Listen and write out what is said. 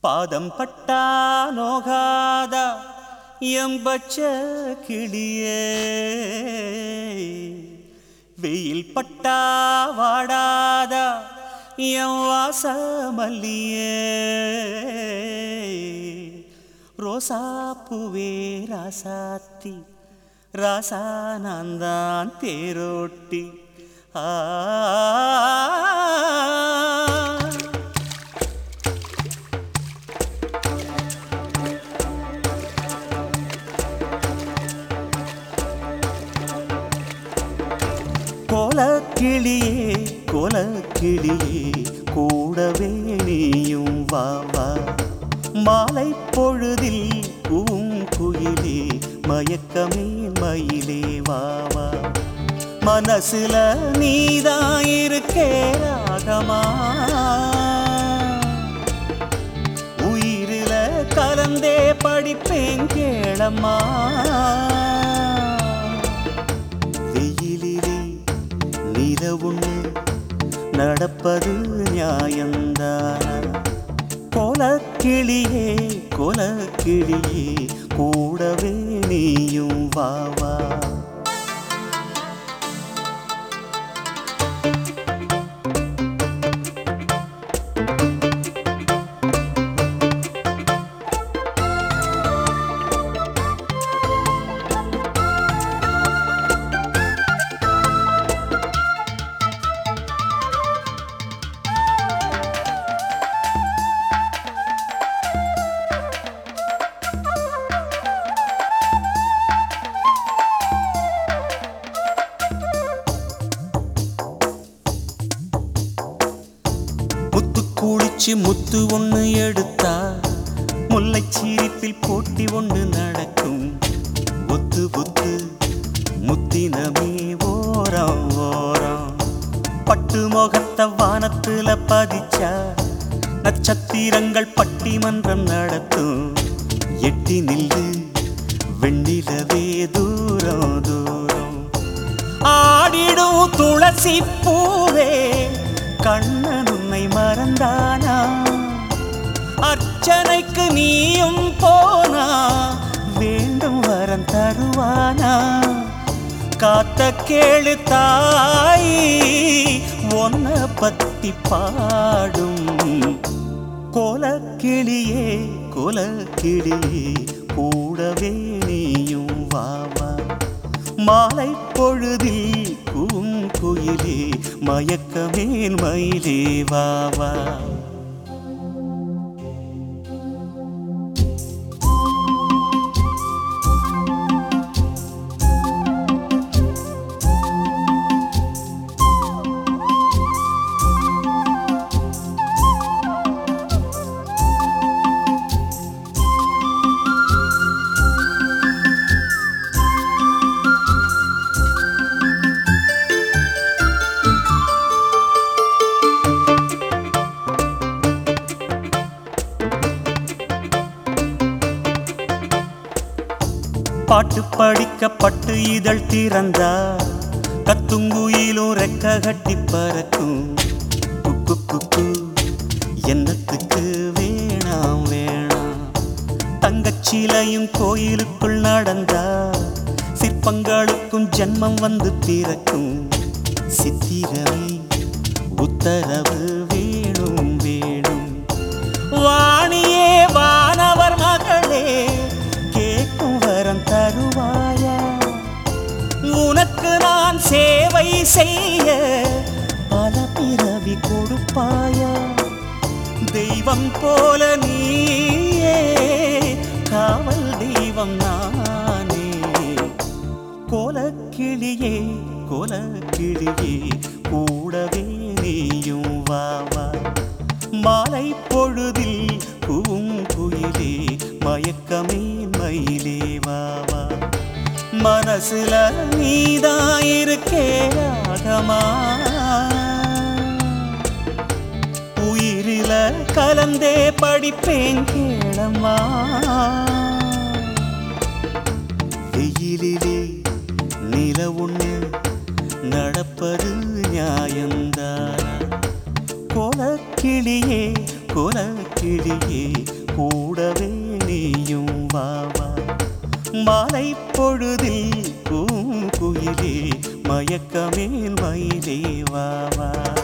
பாதம் பட்டா நோகாத எம்பச்ச கிளியே வெயில் பட்டா வாடாத என் வாசமல்லியே ரோசாப்பூவே ராசாத்தி ராசா நான் தான் தேரோட்டி ஆ கோலக்கிளியே கோலக்கிளியே கூடவே நீயும் வா வா மாலை பொழுதில் பூங்குயிலே மயக்கமே மயிலே வா வா மனசுல நீதான் இருக்கே ராகமா உயிரில கலந்தே படிப்பேன் கேளம்மா வெயிலிலே நிலவுண்ணு நடப்பது நியாயந்தானா கோலக்கிளியே கோலக்கிளியே கூடவே நீயும் வா வா முத்து குளிச்சு முத்து ஒண்ணு எடுத்தா முல்லைச் சீரிப்பில் போட்டி ஒண்ணு நடக்கும் ஒத்து ஒத்து முத்தினமே ஓரம் ஓரம் பட்டு முகத்த வானத்துல பதிச்சா நட்சத்திரங்கள் பட்டிமன்றம் நடத்தும் எட்டி நில்லு வெண்ணிலவே தூரம் தூரம் ஆடிடும் துளசி பூவே கண்ணன் உன்னை மறந்தானா அர்ச்சனைக்கு நீயும் போனா வேண்டும் வரம் தருவானா காத்த கேளு தாய் ஒன்ன பத்தி பாடும் கோலக்கிளியே கோலக்கிளியே கூடவே நீயும் வா வா மாலை பொழுதில் பூங்குயிலே மயக்கமேன் மயிலே வா வா பாட்டு படிக்க பட்டு இதழ் திறந்தா கத்துங்குயிலும் ரெக்க கட்டி பறக்கும் குக்கு குக்கு என்னத்துக்கு வேணாம் வேணாம் தங்கச்சிலையும் கோயிலுக்குள் நடந்தா சிற்பங்களுக்கும் ஜென்மம் வந்து பிறக்கும் சித்திரமே உத்தரவு வேணும் வேணும் வாணியே வானவர் மகளே கேட்கும் வரம் தருவாயா உனக்கு நான் சேவை செய்ய பல பிறவி கொடுப்பாயா தெய்வம் போல நீயே காவல் தெய்வம் நானே கோலக்கிளியே கோலக்கிளியே கூடவே நீயும் வா வா மாலை பொழுதில் பூங்குயிலே மயக்கமே மயிலே வா வா மனசுல நீதான் இருக்கே ராகமா உயிரில கலந்தே படிப்பேன் கேளம்மா வெயிலிலே நில ஒண்ணு நடப்பது நியாயந்தானா கோலக்கிளியே குலக்கிளியே கூடவே நீயும் வா வா மாலை பொழுதில் பூங்குயிலே மயக்கமேல் மயிலே வா வா